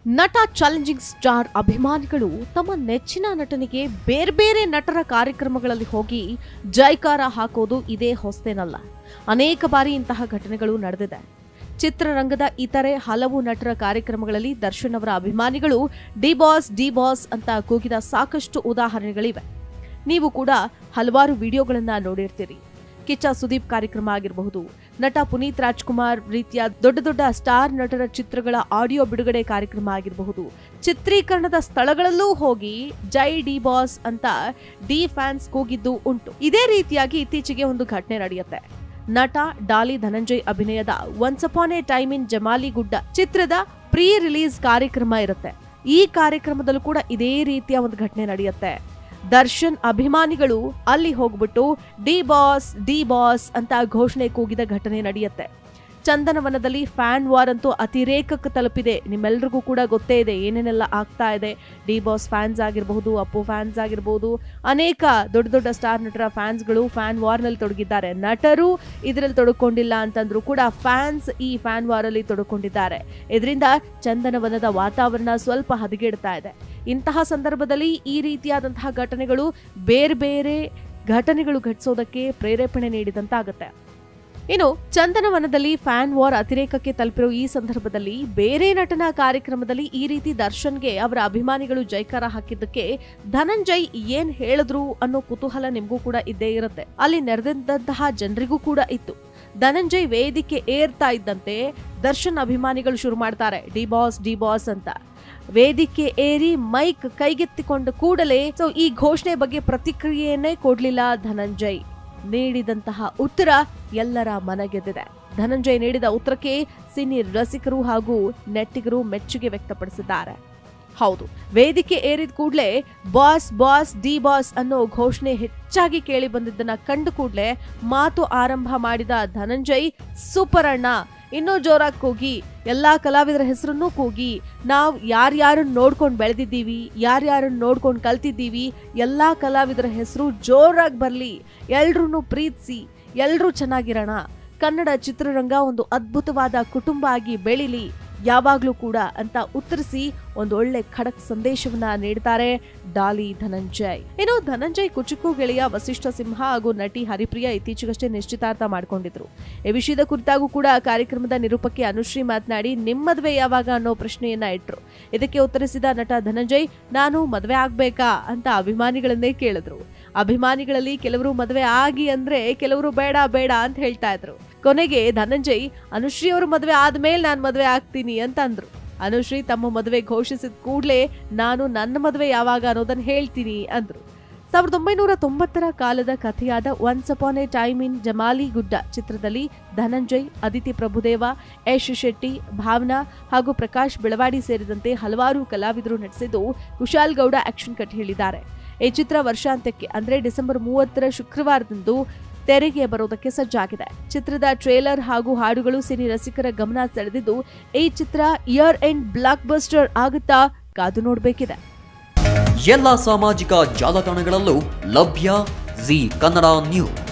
ನಟ challenging star ಅಭಿಮಾನಿಗಳು ತಮ್ಮ ನೆಚ್ಚಿನ ನಟನಿಗೆ ಬೇರೆ ಬೇರೆ ನಟರ ಕಾರ್ಯಕ್ರಮಗಳಲ್ಲಿ ಹೋಗಿ ಜೈಕಾರ ಹಾಕೋದು ಇದೇ ಹೊಸ್ತೇನಲ್ಲ ಅನೇಕ ಬಾರಿ ಇಂತಹ ಘಟನೆಗಳು ನಡೆದಿದೆ ಚಿತ್ರರಂಗದ ಇತರೆ ಹಲವು ನಟರ ಕಾರ್ಯಕ್ರಮಗಳಲ್ಲಿ ದರ್ಶನ್ ಅವರ ಅಭಿಮಾನಿಗಳು ಡಿ ಬಾಸ್ ಡಿ ಬಾಸ್ ಅಂತ ಕೂಗಿದ ಸಾಕಷ್ಟು ಉದಾಹರಣೆಗಳಿವೆ ನೀವು ಕೂಡ ಹಲವಾರು ವಿಡಿಯೋಗಳನ್ನ ನೋಡಿರ್ತೀರಿ ಕಿಚ್ಚ ಸುದೀಪ್ ಕಾರ್ಯಕ್ರಮ ಆಗಿರಬಹುದು ನಟ ಪುನೀತ್ ರಾಜ್ಕುಮಾರ್ ರೀತಿಯ ದೊಡ್ಡ ದೊಡ್ಡ ಸ್ಟಾರ್ ನಟರ ಚಿತ್ರಗಳ ಆಡಿಯೋ ಬಿಡುಗಡೆ ಕಾರ್ಯಕ್ರಮ ಆಗಿರಬಹುದು ಚಿತ್ರೀಕರಣದ ಸ್ಥಳಗಳಲ್ಲೂ ಹೋಗಿ ಜೈ ಡಿ ಬಾಸ್ ಅಂತ ಡಿ ಫ್ಯಾನ್ಸ್ ಕೂಗಿದ್ದು ಉಂಟು ಇದೇ ರೀತಿಯಾಗಿ ಇತ್ತೀಚೆಗೆ ಒಂದು ಘಟನೆ ನಡೆಯುತ್ತೆ ನಟ ಡಾಲಿ ಧನಂಜಯ್ ಅಭಿನಯದ once upon a time in Jamali Gudda ಚಿತ್ರದ ಪ್ರೀ ರಿಲೀಸ್ ಕಾರ್ಯಕ್ರಮ ಇರುತ್ತೆ ಈ ಕಾರ್ಯಕ್ರಮದಲ್ಲೂ ಕೂಡ ಇದೇ ರೀತಿಯ ಒಂದು ಘಟನೆ ನಡೆಯುತ್ತೆ ದರ್ಶನ್ ಅಭಿಮಾನಿಗಳು ಅಲ್ಲಿ ಹೋಗ್ಬಿಟ್ಟು ಡಿ ಬಾಸ್ ಡಿ ಬಾಸ್ ಅಂತ ಘೋಷಣೆ ಕೂಗಿದ ಘಟನೆ ನಡೆಯುತ್ತೆ ಚಂದನವನದಲ್ಲಿ ಫ್ಯಾನ್ ವಾರ್ ಅಂತೂ ಅತಿರೇಕಕ್ಕೆ ತಲುಪಿದೆ ನಿಮ್ಮೆಲ್ರಿಗೂ ಕೂಡ ಗೊತ್ತೇ ಇದೆ ಏನೇನೆಲ್ಲ ಆಗ್ತಾ ಇದೆ ಡಿ ಬಾಸ್ ಫ್ಯಾನ್ಸ್ ಆಗಿರಬಹುದು ಅಪ್ಪು ಫ್ಯಾನ್ಸ್ ಆಗಿರಬಹುದು ಅನೇಕ ದೊಡ್ಡ ದೊಡ್ಡ ಸ್ಟಾರ್ ನಟರ ಫ್ಯಾನ್ಸ್ಗಳು ಫ್ಯಾನ್ ವಾರ್ನಲ್ಲಿ ತೊಡಗಿದ್ದಾರೆ ನಟರು ಇದರಲ್ಲಿ ತೊಡಕೊಂಡಿಲ್ಲ ಅಂತಂದ್ರೂ ಕೂಡ ಫ್ಯಾನ್ಸ್ ಈ ಫ್ಯಾನ್ ವಾರಲ್ಲಿ ತೊಡಕೊಂಡಿದ್ದಾರೆ ಇದರಿಂದ ಚಂದನವನದ ವಾತಾವರಣ ಸ್ವಲ್ಪ ಹದಗೆಡ್ತಾ ಇದೆ ಇಂತಹ ಸಂದರ್ಭದಲ್ಲಿ ಈ ರೀತಿಯಾದಂತಹ ಘಟನೆಗಳು ಬೇರೆ ಬೇರೆ ಘಟನೆಗಳು ಘಟಿಸೋದಕ್ಕೆ ಪ್ರೇರೇಪಣೆ ನೀಡಿದಂತಾಗುತ್ತೆ ಇನ್ನು ಚಂದನವನದಲ್ಲಿ ಫ್ಯಾನ್ ವಾರ್ ಅತಿರೇಕಕ್ಕೆ ತಲುಪಿರೋ ಈ ಸಂದರ್ಭದಲ್ಲಿ ಬೇರೆ ನಟನ ಕಾರ್ಯಕ್ರಮದಲ್ಲಿ ಈ ರೀತಿ ದರ್ಶನ್ಗೆ ಅವರ ಅಭಿಮಾನಿಗಳು ಜೈಕಾರ ಹಾಕಿದ್ದಕ್ಕೆ ಧನಂಜಯ್ ಏನ್ ಹೇಳಿದ್ರು ಅನ್ನೋ ಕುತೂಹಲ ನಿಮ್ಗೂ ಕೂಡ ಇದ್ದೇ ಇರುತ್ತೆ ಅಲ್ಲಿ ನೆರೆದಂತಹ ಜನರಿಗೂ ಕೂಡ ಇತ್ತು ಧನಂಜಯ್ ವೇದಿಕೆ ಏರ್ತಾ ಇದ್ದಂತೆ ದರ್ಶನ್ ಅಭಿಮಾನಿಗಳು ಶುರು ಮಾಡ್ತಾರೆ ಡಿ ಬಾಸ್ ಡಿ ಬಾಸ್ ಅಂತ ವೇದಿಕೆ ಏರಿ ಮೈಕ್ ಕೈಗೆತ್ತಿಕೊಂಡ ಕೂಡಲೇ ಸೊ ಈ ಘೋಷಣೆ ಬಗ್ಗೆ ಪ್ರತಿಕ್ರಿಯೆಯನ್ನೇ ಕೊಡ್ಲಿಲ್ಲ ಧನಂಜಯ್ ನೀಡಿದಂತಹ ಉತ್ತರ ಎಲ್ಲರ ಮನಗೆದ್ದಿದೆ ಧನಂಜಯ್ ನೀಡಿದ ಉತ್ತರಕ್ಕೆ ಸಿನಿ ರಸಿಕರು ಹಾಗೂ ನೆಟ್ಟಿಗರು ಮೆಚ್ಚುಗೆ ವ್ಯಕ್ತಪಡಿಸಿದ್ದಾರೆ ಹೌದು ವೇದಿಕೆ ಏರಿದ ಕೂಡಲೇ ಬಾಸ್ ಬಾಸ್ ಡಿ ಬಾಸ್ ಅನ್ನೋ ಘೋಷಣೆ ಹೆಚ್ಚಾಗಿ ಕೇಳಿ ಬಂದಿದ್ದನ್ನ ಕಂಡು ಕೂಡಲೇ ಮಾತು ಆರಂಭ ಮಾಡಿದ ಧನಂಜಯ್ ಸೂಪರ್ ಅಣ್ಣ ಇನ್ನೂ ಜೋರಾಗಿ ಕೂಗಿ ಎಲ್ಲಾ ಕಲಾವಿದರ ಹೆಸರನ್ನೂ ಕೂಗಿ ನಾವು ಯಾರ್ಯಾರನ್ನ ನೋಡ್ಕೊಂಡು ಬೆಳೆದಿದ್ದೀವಿ ಯಾರ್ಯಾರನ್ನ ನೋಡ್ಕೊಂಡು ಕಲ್ತಿದ್ದೀವಿ ಎಲ್ಲಾ ಕಲಾವಿದರ ಹೆಸರು ಜೋರಾಗಿ ಬರಲಿ ಎಲ್ರೂ ಪ್ರೀತಿಸಿ ಎಲ್ರೂ ಚೆನ್ನಾಗಿರೋಣ ಕನ್ನಡ ಚಿತ್ರರಂಗ ಒಂದು ಅದ್ಭುತವಾದ ಕುಟುಂಬ ಆಗಿ ಬೆಳಿಲಿ ಯಾವಾಗ್ಲೂ ಕೂಡ ಅಂತ ಉತ್ತರಿಸಿ ಒಂದು ಒಳ್ಳೆ ಖಡಕ್ ಸಂದೇಶವನ್ನ ನೀಡ್ತಾರೆ ಡಾಲಿ ಧನಂಜಯ್ ಇನ್ನು ಧನಂಜಯ್ ಕುಚುಕು ಗೆಳೆಯ ವಸಿಷ್ಠ ಸಿಂಹ ಹಾಗೂ ನಟಿ ಹರಿಪ್ರಿಯಾ ಇತ್ತೀಚೆಗಷ್ಟೇ ನಿಶ್ಚಿತಾರ್ಥ ಮಾಡ್ಕೊಂಡಿದ್ರು ಈ ವಿಷಯದ ಕುರಿತಾಗೂ ಕೂಡ ಕಾರ್ಯಕ್ರಮದ ನಿರೂಪಕಿ ಅನುಶ್ರೀ ಮಾತನಾಡಿ ನಿಮ್ಮ ಮದುವೆ ಯಾವಾಗ ಅನ್ನೋ ಪ್ರಶ್ನೆಯನ್ನ ಇಟ್ರು ಇದಕ್ಕೆ ಉತ್ತರಿಸಿದ ನಟ ಧನಂಜಯ್ ನಾನು ಮದುವೆ ಆಗ್ಬೇಕಾ ಅಂತ ಅಭಿಮಾನಿಗಳನ್ನೇ ಕೇಳಿದ್ರು ಅಭಿಮಾನಿಗಳಲ್ಲಿ ಕೆಲವರು ಮದುವೆ ಆಗಿ ಅಂದ್ರೆ ಕೆಲವರು ಬೇಡ ಬೇಡ ಅಂತ ಹೇಳ್ತಾ ಇದ್ರು ಕೊನೆಗೆ ಧನಂಜಯ್ ಅನುಶ್ರೀ ಅವರು ಮದುವೆ ಆದ್ಮೇಲೆ ನಾನು ಮದುವೆ ಆಗ್ತೀನಿ ಅಂತ ಅಂದ್ರು ಅನುಶ್ರೀ ತಮ್ಮ ಮದುವೆ ಘೋಷಿಸಿದ ಕೂಡಲೇ ನಾನು ನನ್ನ ಮದುವೆ ಯಾವಾಗ ಅನ್ನೋದನ್ನ ಹೇಳ್ತೀನಿ ಅಂದ್ರು ಸಾವಿರದ ಒಂಬೈನೂರ ತೊಂಬತ್ತರ ಕಾಲದ ಕಥೆಯಾದ once upon a time in Jamali Gudda ಚಿತ್ರದಲ್ಲಿ ಧನಂಜಯ್ ಅದಿತಿ ಪ್ರಭುದೇವ ಯಶ್ ಶೆಟ್ಟಿ ಭಾವನಾ ಹಾಗೂ ಪ್ರಕಾಶ್ ಬೆಳವಾಡಿ ಸೇರಿದಂತೆ ಹಲವಾರು ಕಲಾವಿದರು ನಟಿಸಿದ್ದು ಕುಶಾಲ್ ಗೌಡ ಆಕ್ಷನ್ ಕಟ್ ಹೇಳಿದ್ದಾರೆ ಈ ಚಿತ್ರ ವರ್ಷಾಂತ್ಯಕ್ಕೆ ಅಂದ್ರೆ ಡಿಸೆಂಬರ್ ಮೂವತ್ತರ ಶುಕ್ರವಾರದಂದು ತೆರೆಗೆ ಬರೋದಕ್ಕೆ ಸಜ್ಜಾಗಿದೆ ಚಿತ್ರದ ಟ್ರೇಲರ್ ಹಾಗೂ ಹಾಡುಗಳು ಸಿನಿ ರಸಿಕರ ಗಮನ ಸೆಳೆದಿದ್ದು ಈ ಚಿತ್ರ ಇಯರ್ ಎಂಡ್ ಬ್ಲಾಕ್ ಬಸ್ಟರ್ ಆಗುತ್ತಾ ಕಾದು ನೋಡಬೇಕಿದೆ ಎಲ್ಲ ಸಾಮಾಜಿಕ ಜಾಲತಾಣಗಳಲ್ಲೂ ಲಭ್ಯ ಜಿ ಕನ್ನಡ ನ್ಯೂಸ್